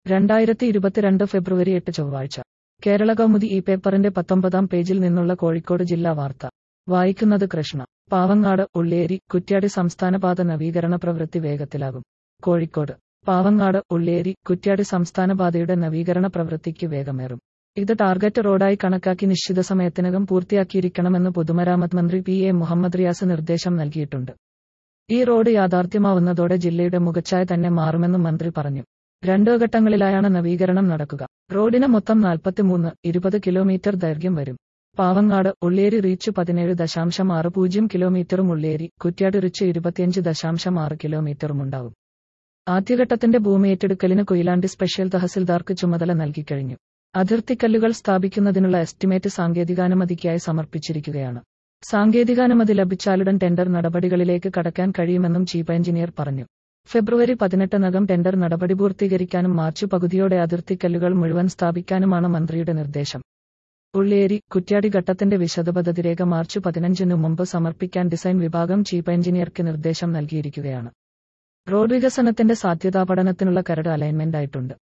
രണ്ടായിരത്തി ഇരുപത്തിരണ്ട് ഫെബ്രുവരി എട്ട് ചൊവ്വാഴ്ച കേരള കൗമുദി ഈ പേപ്പറിന്റെ പത്തൊമ്പതാം പേജിൽ നിന്നുള്ള കോഴിക്കോട് ജില്ലാ വാർത്ത വായിക്കുന്നത് കൃഷ്ണ പാവങ്ങാട് ഉള്ളിയേരി കുറ്റ്യാടി സംസ്ഥാനപാത നവീകരണ പ്രവൃത്തി വേഗത്തിലാകും കോഴിക്കോട് പാവങ്ങാട് ഉള്ളിയേരി കുറ്റ്യാടി സംസ്ഥാനപാതയുടെ നവീകരണ പ്രവൃത്തിക്ക് വേഗമേറും ഇത് ടാർഗറ്റ് റോഡായി കണക്കാക്കി നിശ്ചിത സമയത്തിനകം പൂർത്തിയാക്കിയിരിക്കണമെന്ന് പൊതുമരാമത്ത് മന്ത്രി പി എ മുഹമ്മദ് റിയാസ് നിർദ്ദേശം നൽകിയിട്ടുണ്ട് ഈ റോഡ് യാഥാർത്ഥ്യമാവുന്നതോടെ ജില്ലയുടെ മുഖച്ഛായ തന്നെ മാറുമെന്നും മന്ത്രി പറഞ്ഞു രണ്ടു ഘട്ടങ്ങളിലായാണ് നവീകരണം നടക്കുക റോഡിന് മൊത്തം നാൽപ്പത്തിമൂന്ന് ഇരുപത് കിലോമീറ്റർ ദൈർഘ്യം വരും പാവങ്ങാട് ഉള്ളിയേരി റീച്ച് പതിനേഴ് ദശാംശം ആറ് പൂജ്യം കിലോമീറ്ററും ഉള്ളിയേരി കുറ്റ്യാടി റീച്ച് ഇരുപത്തിയഞ്ച് ദശാംശം ആറ് കിലോമീറ്ററും ഉണ്ടാവും ആദ്യഘട്ടത്തിന്റെ ഭൂമി ഏറ്റെടുക്കലിന് കൊയിലാണ്ടി സ്പെഷ്യൽ തഹസിൽദാർക്ക് ചുമതല നൽകിക്കഴിഞ്ഞു അതിർത്തിക്കല്ലുകൾ സ്ഥാപിക്കുന്നതിനുള്ള എസ്റ്റിമേറ്റ് സാങ്കേതികാനുമതിക്കായി സമർപ്പിച്ചിരിക്കുകയാണ് സാങ്കേതികാനുമതി ലഭിച്ചാലുടൻ ടെൻഡർ നടപടികളിലേക്ക് കടക്കാൻ കഴിയുമെന്നും ചീഫ് എഞ്ചിനീയർ പറഞ്ഞു ഫെബ്രുവരി പതിനെട്ടിനകം ടെൻഡർ നടപടി പൂർത്തീകരിക്കാനും മാർച്ച് പകുതിയോടെ അതിർത്തിക്കല്ലുകൾ മുഴുവൻ സ്ഥാപിക്കാനുമാണ് മന്ത്രിയുടെ നിർദ്ദേശം ഉള്ളിയേരി കുറ്റ്യാടി ഘട്ടത്തിന്റെ വിശദപദ്ധതി രേഖ മാർച്ച് പതിനഞ്ചിനു മുമ്പ് സമർപ്പിക്കാൻ ഡിസൈൻ വിഭാഗം ചീഫ് എഞ്ചിനീയർക്ക് നിർദ്ദേശം നൽകിയിരിക്കുകയാണ് റോഡ് വികസനത്തിന്റെ സാധ്യതാ പഠനത്തിനുള്ള കരട് അലൈൻമെന്റ് ആയിട്ടുണ്ട്